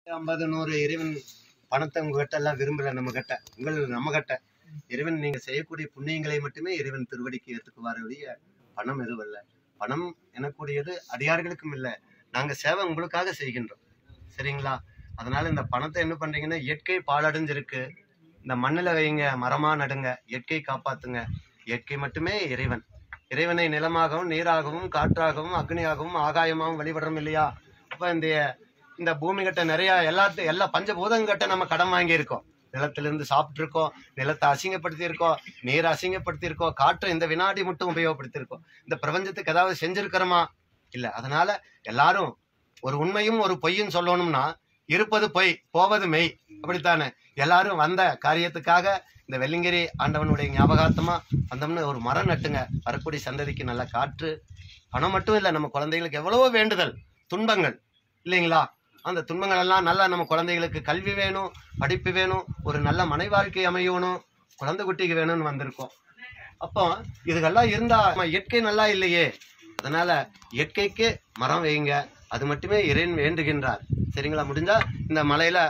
ஐம்பது நூறு இறைவன் பணத்தை உங்ககிட்ட எல்லாம் விரும்பல நம்ம கிட்ட உங்கள் நம்ம கிட்ட இறைவன் நீங்க செய்யக்கூடிய புண்ணியங்களை மட்டுமே இறைவன் திருவடிக்கு ஏத்துக்குவார் ஒழிய பணம் எதுவும் இல்லை பணம் எனக்கூடியது அடியார்களுக்கும் இல்லை நாங்க சேவை உங்களுக்காக செய்கின்றோம் சரிங்களா அதனால இந்த பணத்தை என்ன பண்றீங்கன்னா இயற்கை பாலடைஞ்சிருக்கு இந்த மண்ணுல வைங்க மரமா நடுங்க இயற்கை காப்பாத்துங்க இயற்கை மட்டுமே இறைவன் இறைவனை நிலமாகவும் நீராகவும் காற்றாகவும் அக்னியாகவும் ஆகாயமாகவும் வழிபடுறோம் இல்லையா அப்ப இந்த இந்த பூமி கிட்ட நிறைய எல்லாத்து எல்லா பஞ்சபூதங்கிட்ட நம்ம கடன் வாங்கி இருக்கோம் நிலத்திலிருந்து சாப்பிட்டு இருக்கோம் நிலத்தை அசிங்கப்படுத்தி இருக்கோம் நீரை அசிங்கப்படுத்தி இருக்கோம் காற்றை இந்த வினாடி மட்டும் உபயோகப்படுத்தி இருக்கோம் இந்த பிரபஞ்சத்துக்கு ஏதாவது செஞ்சிருக்கிறோமா இல்ல அதனால எல்லாரும் ஒரு உண்மையும் ஒரு பொய்யும் சொல்லணும்னா இருப்பது பொய் போவது மெய் அப்படித்தானே எல்லாரும் வந்த காரியத்துக்காக இந்த வெள்ளிங்கிரி ஆண்டவனுடைய ஞாபகார்த்தமா வந்தோம்னு ஒரு மரம் நட்டுங்க வரக்கூடிய சந்ததிக்கு நல்ல காற்று பணம் மட்டும் இல்லை நம்ம குழந்தைகளுக்கு எவ்வளவோ வேண்டுதல் துன்பங்கள் இல்லைங்களா அந்த துன்பங்கள் எல்லாம் நல்லா நம்ம குழந்தைகளுக்கு கல்வி வேணும் படிப்பு வேணும் ஒரு நல்ல மனை வாழ்க்கை அமையணும் குழந்தை குட்டிக்கு வேணும்னு வந்திருக்கோம் அப்போ இதுகெல்லாம் இருந்தா நம்ம இயற்கை நல்லா இல்லையே அதனால இயற்கைக்கு மரம் வைங்க அது மட்டுமே இறைவன் வேண்டுகின்றார் சரிங்களா முடிஞ்சா இந்த மலையில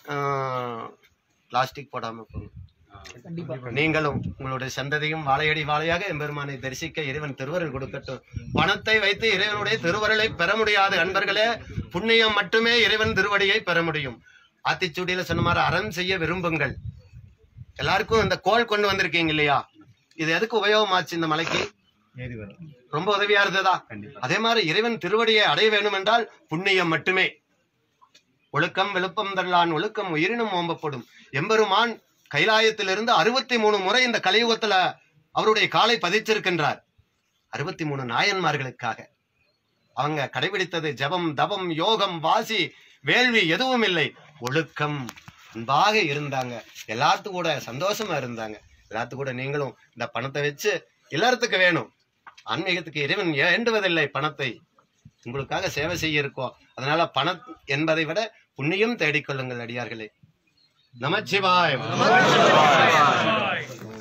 பிளாஸ்டிக் போடாம போங்க நீங்களும் உங்களுடைய சந்ததியும் வாழையடி வாழையாக எம்பெருமானை தரிசிக்க இறைவன் திருவருள் கொடுக்கட்டும் பணத்தை வைத்து இறைவனுடைய திருவருளை பெற முடியாது அன்பர்களே புண்ணியம் மட்டுமே இறைவன் திருவடியை பெற முடியும் ஆத்திச்சூடியில சொன்ன மாதிரி அறம் செய்ய விரும்புங்கள் எல்லாருக்கும் இந்த கோல் கொண்டு வந்திருக்கீங்க இல்லையா இது எதுக்கு உபயோகமாச்சு இந்த மலைக்கு ரொம்ப உதவியா இருந்ததா அதே மாதிரி இறைவன் திருவடியை அடைய வேண்டும் என்றால் புண்ணியம் மட்டுமே ஒழுக்கம் விழுப்பம் தள்ளான் ஒழுக்கம் உயிரினும் ஓம்பப்படும் எம்பெருமான் கைலாயத்திலிருந்து அறுபத்தி மூணு முறை இந்த கலியுகத்துல அவருடைய காலை பதிச்சிருக்கின்றார் அறுபத்தி மூணு நாயன்மார்களுக்காக அவங்க கடைபிடித்தது ஜபம் தபம் யோகம் வாசி வேள்வி எதுவும் இல்லை ஒழுக்கம் அன்பாக இருந்தாங்க எல்லாத்து கூட சந்தோஷமா இருந்தாங்க எல்லாத்து கூட நீங்களும் இந்த பணத்தை வச்சு எல்லாத்துக்கு வேணும் ஆன்மீகத்துக்கு இறைவன் வேண்டுவதில்லை பணத்தை உங்களுக்காக சேவை செய்ய இருக்கோம் அதனால பணம் என்பதை விட புண்ணியம் தேடிக்கொள்ளுங்கள் அடியார்களே நமச்சிவாயம்